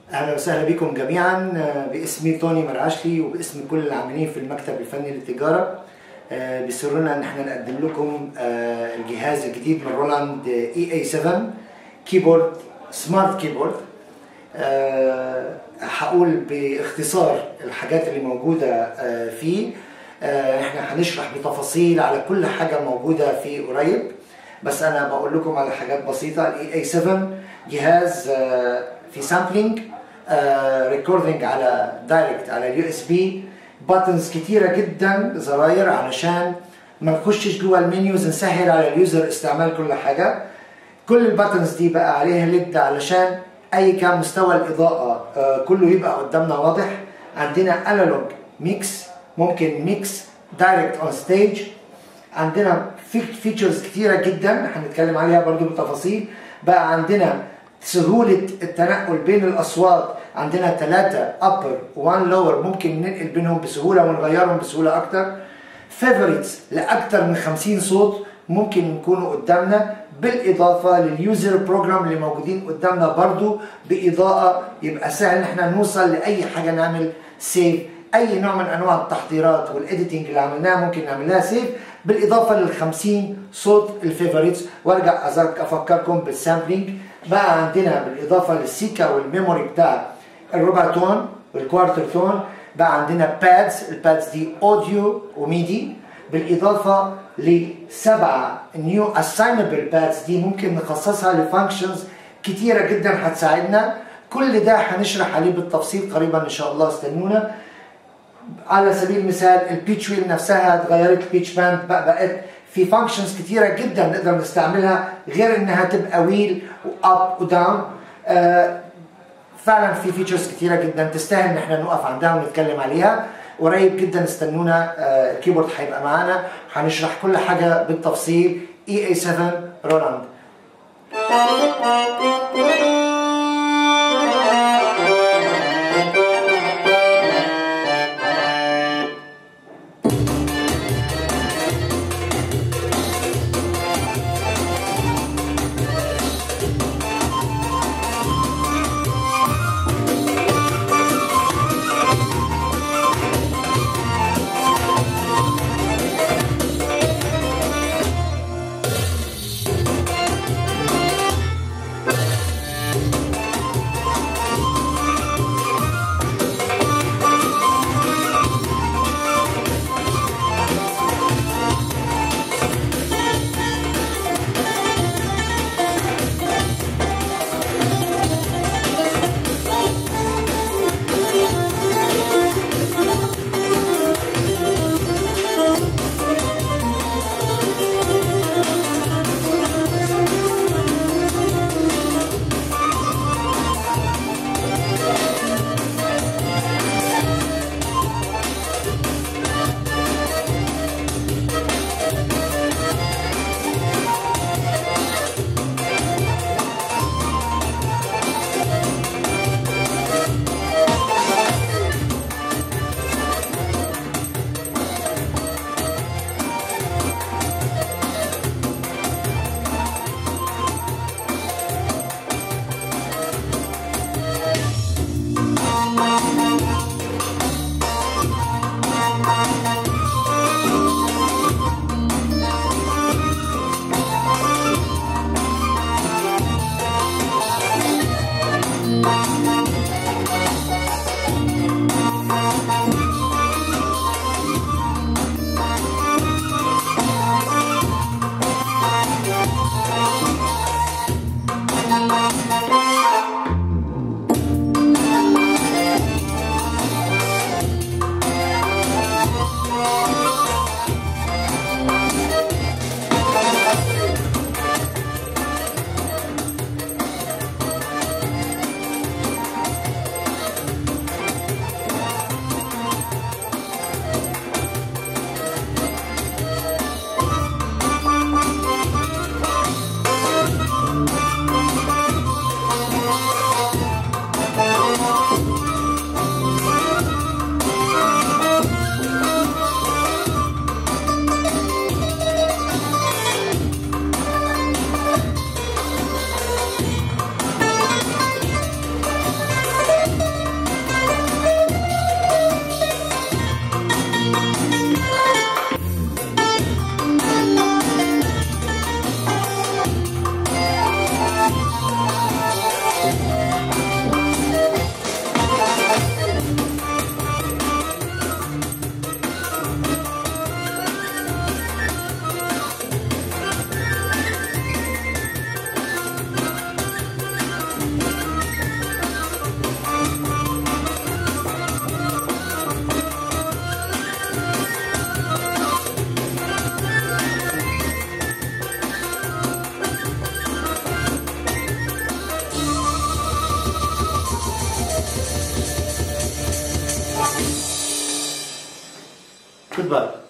اهلا وسهلا بكم جميعا باسمي توني مرعشلي وباسم كل العاملين في المكتب الفني للتجاره بيسرنا ان احنا نقدم لكم الجهاز الجديد من رولاند اي اي 7 كيبورد سمارت كيبورد هقول باختصار الحاجات اللي موجوده فيه احنا هنشرح بتفاصيل على كل حاجه موجوده فيه قريب بس انا بقول لكم على حاجات بسيطه الاي اي 7 جهاز في سامبلينج ريكوردنج على دايركت على اليو اس بي باتنز كتيره جدا زراير علشان ما نخشش جوه المنيوز نسهل على اليوزر استعمال كل حاجه كل الباتنز دي بقى عليها ليد علشان اي كان مستوى الاضاءه كله يبقى قدامنا واضح عندنا انالوج ميكس ممكن ميكس دايركت اون ستيج عندنا فيتشرز كتيره جدا هنتكلم عليها برضو بالتفاصيل بقى عندنا سهولة التنقل بين الأصوات عندنا ثلاثة upper وان lower ممكن ننقل بينهم بسهولة ونغيرهم بسهولة أكتر favorites لأكتر من 50 صوت ممكن يكونوا قدامنا بالإضافة لليوزر بروجرام اللي موجودين قدامنا برضو بإضاءة يبقى سهل إن احنا نوصل لأي حاجة نعمل سيف أي نوع من أنواع التحضيرات والإديتنج اللي عملناها ممكن نعملها سيف بالإضافة لل 50 صوت الفيفوريتس وأرجع أفكركم بالسامبلينج بقى عندنا بالاضافه للسيكا والميموري بتاع الربع تون والكوارتر تون بقى عندنا بادز البادز دي اوديو وميدي بالاضافه لسبعه نيو اساينبل بادز دي ممكن نخصصها لفانكشنز كتيره جدا هتساعدنا كل ده هنشرح عليه بالتفصيل قريبا ان شاء الله استنونا على سبيل المثال البيتش ويل نفسها اتغيرت البيتش باند بقى بقت في فانكشنز كتيره جدا نقدر نستعملها غير انها تبقى ويل واب وداون آه فعلا في فيتشرز كتيره جدا تستاهل ان احنا نقف عندها ونتكلم عليها قريب جدا استنونا آه الكيبورد هيبقى معانا هنشرح كل حاجه بالتفصيل اي اي 7 رولاند Goodbye.